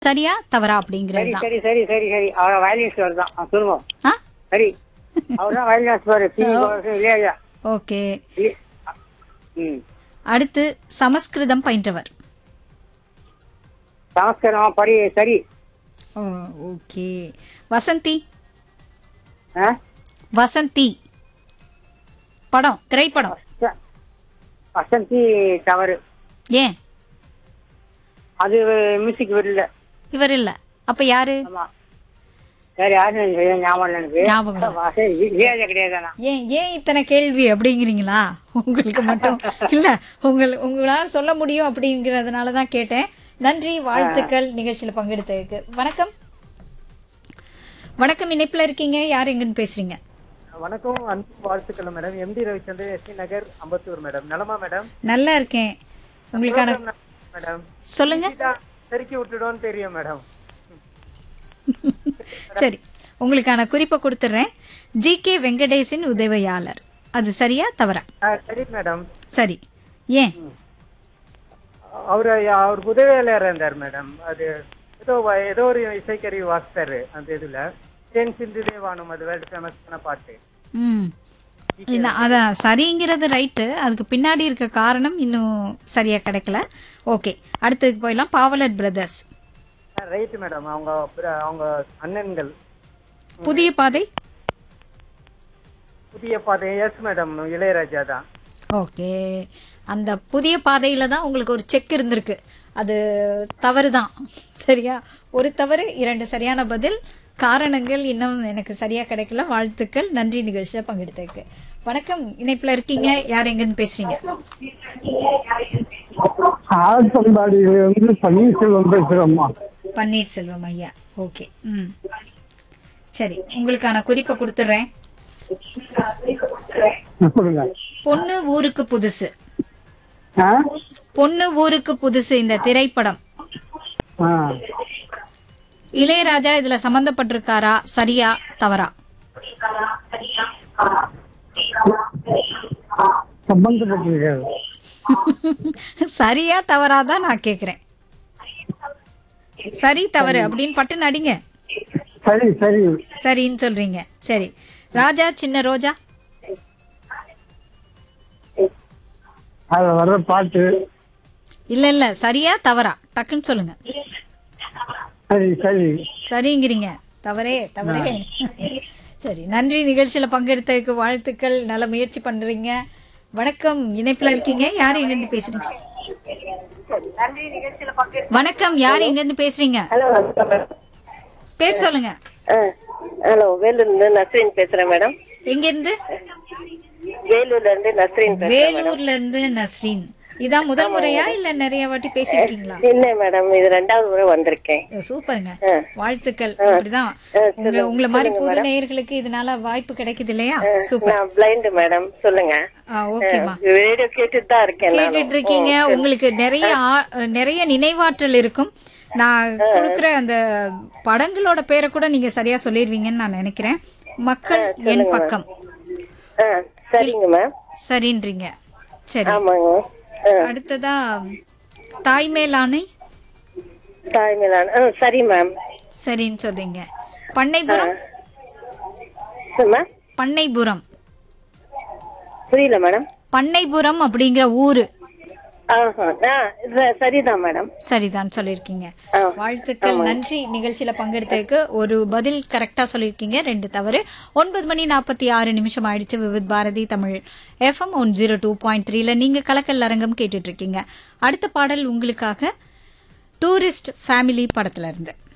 சரியா தவறா அப்படிங்கிறது சரி தான் சரி சரி சரி சரி அவர் வயலின்ஸ் தான் ஆ, சொல்லுங்க ஆ சரி அவர் தான் வயலின்ஸ் பாரு பி இல்லையா இல்லையா ஓகே இல்ல- ம் அடுத்து சமஸ்கிருதம் பயின்றவர் சமஸ்கிருதம் படி சரி ஓ ஓகே வசந்தி ஆ வசந்தி படம் திரைப்படம் வச- வசந்தி தவறு ஏன் அது மியூசிக் வரல இவர் இல்ல அப்ப யாரு ஆமா வேற யாரும் எனக்கு சரியா ஞாபகம் இல்லை எனக்கு ஞாபகம் இல்ல. வச- இளையராஜா கிடையாது ஏன் ஏன் இத்தனை கேள்வி அப்படிங்கிறீங்களா உங்களுக்கு மட்டும் இல்ல உங்கள் உங்களால சொல்ல முடியும் அப்படிங்கறதுனால தான் கேட்டேன் நன்றி வாழ்த்துக்கள் நிகழ்ச்சியில பங்கெடுத்ததுக்கு வணக்கம் வணக்கம் இணைப்புல இருக்கீங்க யார் எங்கன்னு பேசுறீங்க வணக்கம் அன்பு வாழ்த்துக்கள் madam MD Ravichandran SD Nagar Ambattur madam நலமா மேடம் நல்லா இருக்கேன் உங்களுக்கான மேடம் சொல்லுங்க தெருக்கி விட்டுடுவோன்னு தெரியும் மேடம் சரி உங்களுக்கான குறிப்பை கொடுத்துட்றேன் ஜி கே வெங்கடேசன் உதவியாளர் அது சரியா தவறா ஆ, சரி மேடம் சரி ஏன் அவரு அவர் உதவியாளர் இருந்தார் மேடம் அது ஏதோ வ- ஏதோ ஒரு இசைக்கருவி வாசித்தாரு அந்த இதுல தென் சிந்து தேவானம் அது வேர்ல்டு ஃபேமஸான பாட்டு ம் இல்ல அதான் சரிங்கிறது ரைட்டு அதுக்கு பின்னாடி இருக்க காரணம் இன்னும் சரியா கிடைக்கல ஓகே அடுத்ததுக்கு போயிடலாம் பாவலர் பிரதர்ஸ் ரைட் மேடம் அவங்க பிர- அவங்க அண்ணன்கள் புதிய பாதை புதிய பாதை எஸ் மேடம் இளையராஜா தான் ஓகே அந்த புதிய பாதையில தான் உங்களுக்கு ஒரு செக் இருந்திருக்கு அது தவறு தான் சரியா ஒரு தவறு இரண்டு சரியான பதில் காரணங்கள் இன்னும் எனக்கு சரியா கிடைக்கல வாழ்த்துக்கள் நன்றி நிகழ்ச்சியில் பங்கெடுத்ததுக்கு வணக்கம் இணைப்புல இருக்கீங்க யார் எங்கன்னு பேசுறீங்க ஆழ்த்தம்பாடியில இருந்து பன்னீர்செல்வம் பேசுறோம்மா பன்னீர்செல்வம் ஐயா ஓகே ம் சரி உங்களுக்கான குறிப்பை கொடுத்துட்றேன் சொல்லுங்க பொண்ணு ஊருக்கு புதுசு ஆ? பொண்ணு ஊருக்கு புதுசு இந்த திரைப்படம் ஆ. இளையராஜா இதுல சம்பந்தப்பட்டிருக்காரா சரியா தவறா சம்பந்தப்பட்டிருக்காரு சரியா தவறா தான் நான் கேக்குறேன் சரி தவறு அப்படின்னு பட்டு நடிங்க சரி சரி சரின்னு சொல்றீங்க சரி ராஜா சின்ன ரோஜா அதுல வர்ற பாட்டு இல்ல இல்ல சரியா தவறா டக்குன்னு சொல்லுங்க சரி சரி சரிங்கிறீங்க தவறே தவறே சரி நன்றி நிகழ்ச்சியில பங்கெடுத்ததுக்கு வாழ்த்துக்கள் நல்ல முயற்சி பண்றீங்க வணக்கம் இணைப்புல இருக்கீங்க யார் எங்க இருந்து பேசுறீங்க வணக்கம் யார் எங்க இருந்து பேசுறீங்க ஹலோ பேர் சொல்லுங்க ஹலோ வேலூர்ல இருந்து நஸ்ரீன் பேசுறேன் மேடம் எங்க இருந்து வேலூர்ல இருந்து நஸ்ரீன் பேசுறேன் வேலூர்ல இருந்து நஸ்ரீன் இதான் முதல் முறையா இல்ல நிறைய வாட்டி பேசிருக்கீங்களா இல்ல மேடம் இது ரெண்டாவது முறை வந்திருக்கேன் சூப்பருங்க வாழ்த்துக்கள் அப்படிதான் உங்க உங்களை மாதிரி புது நேயர்களுக்கு இதனால வாய்ப்பு கிடைக்குது இல்லையா சூப்பர் நான் பிளைண்ட் மேடம் சொல்லுங்க ஓகேமா ரேடியோ கேட்டுட்டு தான் இருக்கேன் நானும். கேட்டுட்டு இருக்கீங்க உங்களுக்கு நிறைய ஆ- நிறைய நினைவாற்றல் இருக்கும் நான் கொடுக்குற அந்த படங்களோட பேரை கூட நீங்க சரியா சொல்லிடுவீங்கன்னு நான் நினைக்கிறேன் மக்கள் என் பக்கம் ஆ, சரிங்க மேம் சரின்றீங்க சரி ஆமாங்க ஆ, அடுத்ததா தாய்மேலானை தாய்மையிலான ஆ, சரி மேம் சரின்னு சொல்றீங்க பண்ணைபுரம் மேம் பண்ணைபுரம் புரியல மேடம் பண்ணைபுரம் அப்படிங்கிற ஊரு ஆஹா ஆ, ச- சரிதான் மேடம் சரிதான் சொல்லியிருக்கீங்க ஆ. வாழ்த்துக்கள் நன்றி நிகழ்ச்சியில பங்கெடுத்ததுக்கு ஒரு பதில் கரெக்டா சொல்லியிருக்கீங்க ரெண்டு தவறு ஒன்பது மணி நாற்பத்தி ஆறு நிமிஷம் ஆயிடுச்சு Vividh Bharati Tamil FM one zero two point த்ரீல நீங்க கலக்கல் அரங்கம் கேட்டுட்டு இருக்கீங்க அடுத்த பாடல் உங்களுக்காக டூரிஸ்ட் ஃபேமிலி படத்துல இருந்து